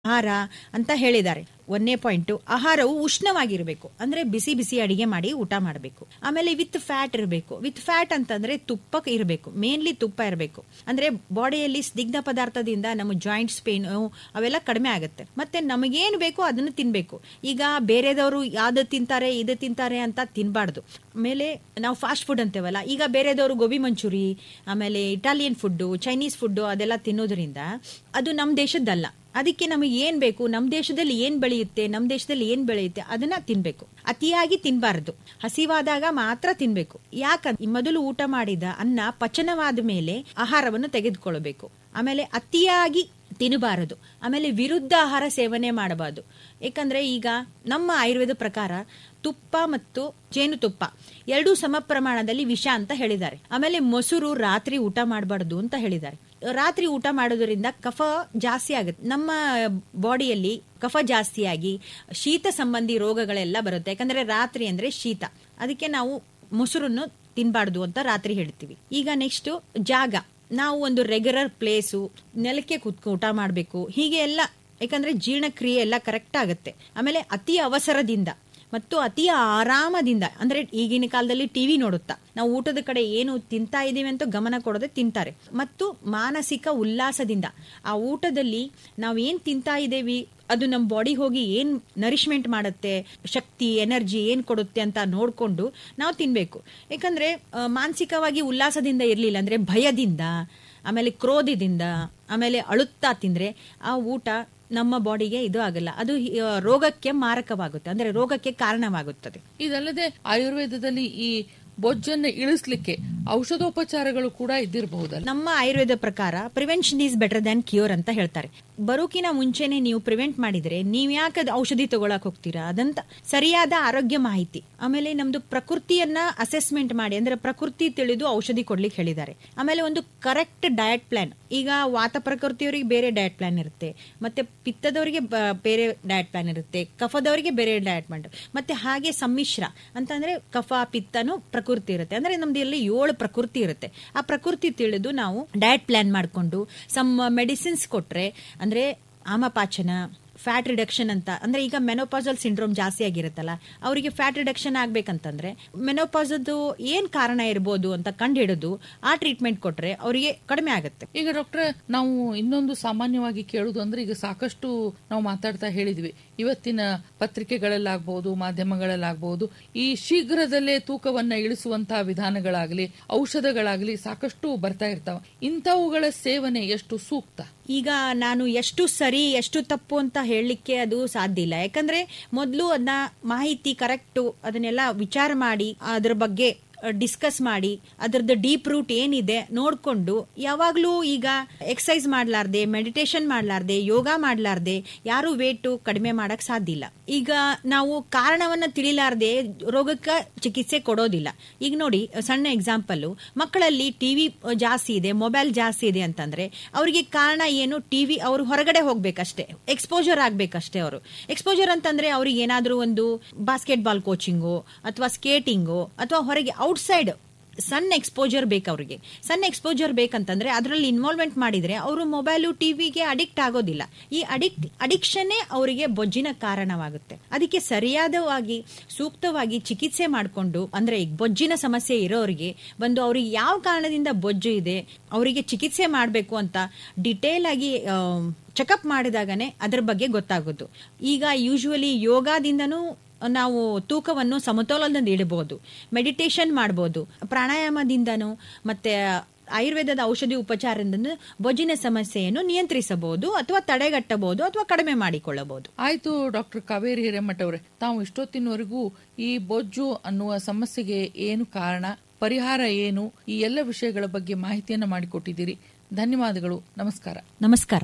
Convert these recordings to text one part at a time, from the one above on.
ಆಹಾರ ಅಂತ ಹೇಳಿದ್ದಾರೆ ಒಂದನೇ ಪಾಯಿಂಟ್ ಆಹಾರವು ಉಷ್ಣವಾಗಿರಬೇಕು ಅಂದ್ರೆ ಬಿಸಿ ಬಿಸಿ ಅಡಿಗೆ ಮಾಡಿ ಊಟ ಮಾಡಬೇಕು ಆಮೇಲೆ ವಿತ್ ಫ್ಯಾಟ್ ಇರಬೇಕು ವಿತ್ ಫ್ಯಾಟ್ ಅಂತಂದ್ರೆ ತುಪ್ಪ ಇರಬೇಕು ಮೇನ್ಲಿ ತುಪ್ಪ ಇರಬೇಕು ಅಂದ್ರೆ ಬಾಡಿಯಲ್ಲಿ ಸ್ನಿಗ್ಧ ಪದಾರ್ಥದಿಂದ ನಮ್ಮ ಜಾಯಿಂಟ್ಸ್ ಪೇನ್ ಅವೆಲ್ಲ ಕಡಿಮೆ ಆಗುತ್ತೆ ಮತ್ತೆ ನಮಗೇನು ಬೇಕೋ ಅದನ್ನು ತಿನ್ಬೇಕು ಈಗ ಬೇರೆದವರು ಯಾವ್ದು ತಿಂತಾರೆ ಇದು ತಿಂತಾರೆ ಅಂತ ತಿನ್ಬಾರ್ದು ಆಮೇಲೆ ನಾವು ಫಾಸ್ಟ್ ಫುಡ್ ಅಂತೇವಲ್ಲ ಈಗ ಬೇರೆದವರು ಗೋಬಿ ಮಂಚೂರಿ ಆಮೇಲೆ ಇಟಾಲಿಯನ್ ಫುಡ್ಡು ಚೈನೀಸ್ ಫುಡ್ಡು ಅದೆಲ್ಲ ತಿನ್ನೋದ್ರಿಂದ ಅದು ನಮ್ಮ ದೇಶದ್ದಲ್ಲ ಅದಕ್ಕೆ ನಮಗೆ ಏನ್ ಬೇಕು ನಮ್ಮ ದೇಶದಲ್ಲಿ ಏನ್ ಬೆಳೆಯುತ್ತೆ ನಮ್ಮ ದೇಶದಲ್ಲಿ ಏನ್ ಬೆಳೆಯುತ್ತೆ ಅದನ್ನ ತಿನ್ಬೇಕು ಅತಿಯಾಗಿ ತಿನ್ಬಾರದು ಹಸಿವಾದಾಗ ಮಾತ್ರ ತಿನ್ಬೇಕು ಯಾಕಂದ್ರೆ ಮೊದಲು ಊಟ ಮಾಡಿದ ಅನ್ನ ಪಚನವಾದ ಮೇಲೆ ಆಹಾರವನ್ನು ತೆಗೆದುಕೊಳ್ಳಬೇಕು ಆಮೇಲೆ ಅತಿಯಾಗಿ ತಿನ್ನಬಾರದು ಆಮೇಲೆ ವಿರುದ್ಧ ಆಹಾರ ಸೇವನೆ ಮಾಡಬಾರದು ಯಾಕಂದ್ರೆ ಈಗ ನಮ್ಮ ಆಯುರ್ವೇದ ಪ್ರಕಾರ ತುಪ್ಪ ಮತ್ತು ಜೇನುತುಪ್ಪ ಎರಡೂ ಸಮ ಪ್ರಮಾಣದಲ್ಲಿ ವಿಷ ಅಂತ ಹೇಳಿದ್ದಾರೆ ಆಮೇಲೆ ಮೊಸರು ರಾತ್ರಿ ಊಟ ಮಾಡಬಾರ್ದು ಅಂತ ಹೇಳಿದ್ದಾರೆ ರಾತ್ರಿ ಊಟ ಮಾಡೋದ್ರಿಂದ ಕಫ ಜಾಸ್ತಿ ಆಗುತ್ತೆ ನಮ್ಮ ಬಾಡಿಯಲ್ಲಿ ಕಫ ಜಾಸ್ತಿಯಾಗಿ ಶೀತ ಸಂಬಂಧಿ ರೋಗಗಳೆಲ್ಲ ಬರುತ್ತೆ ಯಾಕಂದ್ರೆ ರಾತ್ರಿ ಅಂದ್ರೆ ಶೀತ ಅದಕ್ಕೆ ನಾವು ಮೊಸರನ್ನು ತಿನ್ಬಾರ್ದು ಅಂತ ರಾತ್ರಿ ಹೇಳ್ತೀವಿ ಈಗ ನೆಕ್ಸ್ಟ್ ಜಾಗ ನಾವು ಒಂದು ರೆಗ್ಯುಲರ್ ಪ್ಲೇಸು ನೆಲಕ್ಕೆ ಕುತ್ಕೊ ಊಟ ಮಾಡಬೇಕು ಹೀಗೆ ಎಲ್ಲ ಯಾಕಂದ್ರೆ ಜೀರ್ಣಕ್ರಿಯೆ ಎಲ್ಲ ಕರೆಕ್ಟ್ ಆಗುತ್ತೆ ಆಮೇಲೆ ಅತಿ ಅವಸರದಿಂದ ಮತ್ತು ಅತಿ ಆರಾಮದಿಂದ ಅಂದ್ರೆ ಈಗಿನ ಕಾಲದಲ್ಲಿ ಟಿವಿ ನೋಡುತ್ತಾ ನಾವು ಊಟದ ಕಡೆ ಏನು ತಿಂತಾ ಇದೀವಿ ಅಂತ ಗಮನ ಕೊಡದೆ ತಿಂತಾರೆ ಮತ್ತು ಮಾನಸಿಕ ಉಲ್ಲಾಸದಿಂದ ಆ ಊಟದಲ್ಲಿ ನಾವು ಏನ್ ತಿಂತಾ ಇದ್ದೇವಿ ಅದು ನಮ್ಮ ಬಾಡಿ ಹೋಗಿ ಏನ್ ನರಿಶ್ಮೆಂಟ್ ಮಾಡುತ್ತೆ ಶಕ್ತಿ ಎನರ್ಜಿ ಏನ್ ಕೊಡುತ್ತೆ ಅಂತ ನೋಡ್ಕೊಂಡು ನಾವು ತಿನ್ಬೇಕು ಯಾಕಂದ್ರೆ ಮಾನಸಿಕವಾಗಿ ಉಲ್ಲಾಸದಿಂದ ಇರ್ಲಿಲ್ಲ ಅಂದ್ರೆ ಭಯದಿಂದ ಆಮೇಲೆ ಕ್ರೋಧದಿಂದ ಆಮೇಲೆ ಅಳುತ್ತಾ ತಿಂದ್ರೆ ಆ ಊಟ ನಮ್ಮ ಬಾಡಿಗೆ ಇದು ಆಗಲ್ಲ ಅದು ರೋಗಕ್ಕೆ ಮಾರಕವಾಗುತ್ತೆ ಅಂದ್ರೆ ರೋಗಕ್ಕೆ ಕಾರಣವಾಗುತ್ತದೆ ಇದಲ್ಲದೆ ಆಯುರ್ವೇದದಲ್ಲಿ ಈ ಬೊಜ್ಜನ್ನು ಇಳಿಸ್ಲಿಕ್ಕೆ ಔಷಧೋಪಚಾರಗಳು ಕೂಡ ಇದ್ದಿರಬಹುದಲ್ಲ ನಮ್ಮ ಆಯುರ್ವೇದ ಪ್ರಕಾರ prevention is better than cure ಅಂತ ಹೇಳ್ತಾರೆ ಬರೋಕಿನ ಮುಂಚೆನೆ ನೀವು ಪ್ರಿವೆಂಟ್ ಮಾಡಿದ್ರೆ ನೀವ್ ಯಾಕೆ ಔಷಧಿ ತಗೊಳಕ್ ಹೋಗ್ತೀರಾ ಅದಂತ ಸರಿಯಾದ ಆರೋಗ್ಯ ಮಾಹಿತಿ ಆಮೇಲೆ ನಮ್ದು ಪ್ರಕೃತಿಯನ್ನ ಅಸೆಸ್ಮೆಂಟ್ ಮಾಡಿ ಅಂದ್ರೆ ಪ್ರಕೃತಿ ತಿಳಿದು ಔಷಧಿ ಕೊಡ್ಲಿಕ್ಕೆ ಹೇಳಿದ್ದಾರೆ ಆಮೇಲೆ ಒಂದು ಕರೆಕ್ಟ್ ಡಯಟ್ ಪ್ಲಾನ್ ಈಗ ವಾತ ಪ್ರಕೃತಿಯವರಿಗೆ ಬೇರೆ ಡಯಟ್ ಪ್ಲಾನ್ ಇರುತ್ತೆ ಮತ್ತೆ ಪಿತ್ತದವರಿಗೆ ಬೇರೆ ಡಯಟ್ ಪ್ಲಾನ್ ಇರುತ್ತೆ ಕಫದವರಿಗೆ ಬೇರೆ ಡಯಟ್ ಪ್ಲಾನ್ ಮತ್ತೆ ಹಾಗೆ ಸಮ್ಮಿಶ್ರ ಅಂತಂದ್ರೆ ಕಫ ಪಿತ್ತನು ಪ್ರಕೃತಿ ಇರುತ್ತೆ ಅಂದ್ರೆ ನಮ್ದು ಇಲ್ಲಿ ಏಳು ಪ್ರಕೃತಿ ಇರುತ್ತೆ ಆ ಪ್ರಕೃತಿ ತಿಳಿದು ನಾವು ಡಯಟ್ ಪ್ಲಾನ್ ಮಾಡಿಕೊಂಡು ಸಮ್ ಮೆಡಿಸಿನ್ಸ್ ಕೊಟ್ರೆ ಅಂದ್ರೆ ಆಮಪಾಚನ ಫ್ಯಾಟ್ ರಿಡಕ್ಷನ್ ಅಂತ ಅಂದ್ರೆ ಈಗ ಮೆನೋಪಾಸಲ್ ಸಿಂಡ್ರೋಮ್ ಜಾಸ್ತಿ ಆಗಿರುತ್ತಲ್ಲ ಅವರಿಗೆ ಫ್ಯಾಟ್ ರಿಡಕ್ಷನ್ ಆಗ್ಬೇಕಂತಂದ್ರೆ ಮೆನೋಪಾಸದ್ದು ಏನ್ ಕಾರಣ ಇರ್ಬೋದು ಅಂತ ಕಂಡು ಹಿಡಿದು ಆ ಟ್ರೀಟ್ಮೆಂಟ್ ಕೊಟ್ರೆ ಅವರಿಗೆ ಕಡಿಮೆ ಆಗುತ್ತೆ ಈಗ ಡಾಕ್ಟ್ರೆ ನಾವು ಇನ್ನೊಂದು ಸಾಮಾನ್ಯವಾಗಿ ಕೇಳುದು ಅಂದ್ರೆ ಈಗ ಸಾಕಷ್ಟು ನಾವು ಮಾತಾಡ್ತಾ ಹೇಳಿದ್ವಿ ಇವತ್ತಿನ ಪತ್ರಿಕೆಗಳಲ್ಲಾಗಬಹುದು ಮಾಧ್ಯಮಗಳಲ್ಲಾಗಬಹುದು ಈ ಶೀಘ್ರದಲ್ಲೇ ತೂಕವನ್ನ ಇಳಿಸುವಂತಹ ವಿಧಾನಗಳಾಗ್ಲಿ ಔಷಧಗಳಾಗ್ಲಿ ಸಾಕಷ್ಟು ಬರ್ತಾ ಇರ್ತಾವ ಇಂಥವುಗಳ ಸೇವನೆ ಎಷ್ಟು ಸೂಕ್ತ ಈಗ ನಾನು ಎಷ್ಟು ಸರಿ ಎಷ್ಟು ತಪ್ಪು ಅಂತ ಹೇಳಲಿಕ್ಕೆ ಅದು ಸಾಧ್ಯ ಇಲ್ಲ ಯಾಕಂದ್ರೆ ಮೊದಲು ಅದನ್ನ ಮಾಹಿತಿ ಕರೆಕ್ಟು ಅದನ್ನೆಲ್ಲ ವಿಚಾರ ಮಾಡಿ ಅದ್ರ ಬಗ್ಗೆ ಡಿಸ್ಕಸ್ ಮಾಡಿ ಅದ್ರದ್ದು ಡೀಪ್ ರೂಟ್ ಏನಿದೆ ನೋಡ್ಕೊಂಡು ಯಾವಾಗ್ಲೂ ಈಗ ಎಕ್ಸಸೈಸ್ ಮಾಡ್ಲಾರ್ದೆ ಮೆಡಿಟೇಷನ್ ಮಾಡ್ಲಾರ್ದೆ ಯೋಗ ಮಾಡ್ಲಾರ್ದೆ ಯಾರು ವೇಟ್ ಕಡಿಮೆ ಮಾಡಕ್ ಸಾಧ್ಯ ಇಲ್ಲ ಈಗ ನಾವು ಕಾರಣವನ್ನ ತಿಳಿಲಾರ್ದೆ ರೋಗಕ್ಕೆ ಚಿಕಿತ್ಸೆ ಕೊಡೋದಿಲ್ಲ ಈಗ ನೋಡಿ ಸಣ್ಣ ಎಕ್ಸಾಂಪಲ್ ಮಕ್ಕಳಲ್ಲಿ ಟಿವಿ ಜಾಸ್ತಿ ಇದೆ ಮೊಬೈಲ್ ಜಾಸ್ತಿ ಇದೆ ಅಂತಂದ್ರೆ ಅವರಿಗೆ ಕಾರಣ ಏನು ಟಿವಿ ಅವ್ರು ಹೊರಗಡೆ ಹೋಗ್ಬೇಕಷ್ಟೇ ಎಕ್ಸ್ಪೋಜರ್ ಆಗ್ಬೇಕಷ್ಟೇ ಅವರು ಎಕ್ಸ್ಪೋಜರ್ ಅಂತಂದ್ರೆ ಅವ್ರಿಗೆ ಏನಾದ್ರೂ ಒಂದು ಬಾಸ್ಕೆಟ್ ಬಾಲ್ ಕೋಚಿಂಗು ಅಥವಾ ಸ್ಕೇಟಿಂಗು ಅಥವಾ ಹೊರಗೆ ಔಟ್ಸೈಡ್ ಸಣ್ಣ ಎಕ್ಸ್ಪೋಜರ್ ಬೇಕು ಅವ್ರಿಗೆ ಸಣ್ಣ ಎಕ್ಸ್ಪೋಜರ್ ಬೇಕಂತಂದ್ರೆ ಅದರಲ್ಲಿ ಇನ್ವಾಲ್ವ್ಮೆಂಟ್ ಮಾಡಿದ್ರೆ ಅವರು ಮೊಬೈಲು ಟಿವಿಗೆ ಅಡಿಕ್ಟ್ ಆಗೋದಿಲ್ಲ ಈ ಅಡಿಕ್ಟ್ ಅಡಿಕ್ಷನ್ನೇ ಅವರಿಗೆ ಬೊಜ್ಜಿನ ಕಾರಣವಾಗುತ್ತೆ ಅದಕ್ಕೆ ಸರಿಯಾದವಾಗಿ ಸೂಕ್ತವಾಗಿ ಚಿಕಿತ್ಸೆ ಮಾಡಿಕೊಂಡು ಅಂದ್ರೆ ಈಗ ಬೊಜ್ಜಿನ ಸಮಸ್ಯೆ ಇರೋರಿಗೆ ಬಂದು ಅವ್ರಿಗೆ ಯಾವ ಕಾರಣದಿಂದ ಬೊಜ್ಜು ಇದೆ ಅವರಿಗೆ ಚಿಕಿತ್ಸೆ ಮಾಡಬೇಕು ಅಂತ ಡಿಟೇಲ್ ಆಗಿ ಚೆಕಪ್ ಮಾಡಿದಾಗನೇ ಅದ್ರ ಬಗ್ಗೆ ಗೊತ್ತಾಗೋದು ಈಗ ಯೂಶುವಲಿ ಯೋಗಾದಿಂದನೂ ನಾವು ತೂಕವನ್ನು ಸಮತೋಲನದಿಂದ ಇಡಬಹುದು ಮೆಡಿಟೇಷನ್ ಮಾಡಬಹುದು ಪ್ರಾಣಾಯಾಮದಿಂದನೂ ಮತ್ತೆ ಆಯುರ್ವೇದದ ಔಷಧಿ ಉಪಚಾರದಿಂದ ಬೊಜ್ಜಿನ ಸಮಸ್ಯೆಯನ್ನು ನಿಯಂತ್ರಿಸಬಹುದು ಅಥವಾ ತಡೆಗಟ್ಟಬಹುದು ಅಥವಾ ಕಡಿಮೆ ಮಾಡಿಕೊಳ್ಳಬಹುದು ಆಯ್ತು ಡಾಕ್ಟರ್ ಕಾವೇರಿ ಹಿರೇಮಠ ಅವರೇ ತಾವು ಇಷ್ಟೊತ್ತಿನವರೆಗೂ ಈ ಬೊಜ್ಜು ಅನ್ನುವ ಸಮಸ್ಯೆಗೆ ಏನು ಕಾರಣ ಪರಿಹಾರ ಏನು ಈ ಎಲ್ಲ ವಿಷಯಗಳ ಬಗ್ಗೆ ಮಾಹಿತಿಯನ್ನು ಮಾಡಿಕೊಟ್ಟಿದ್ದೀರಿ ಧನ್ಯವಾದಗಳು ನಮಸ್ಕಾರ ನಮಸ್ಕಾರ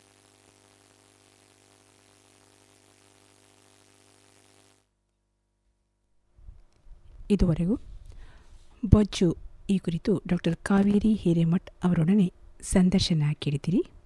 ಇದುವರೆಗೂ ಬೊಜ್ಜು ಈ ಕುರಿತು ಡಾಕ್ಟರ್ ಕಾವೇರಿ ಹಿರೇಮಠ್ ಅವರೊಡನೆ ಸಂದರ್ಶನ ಕೇಳಿದಿರಿ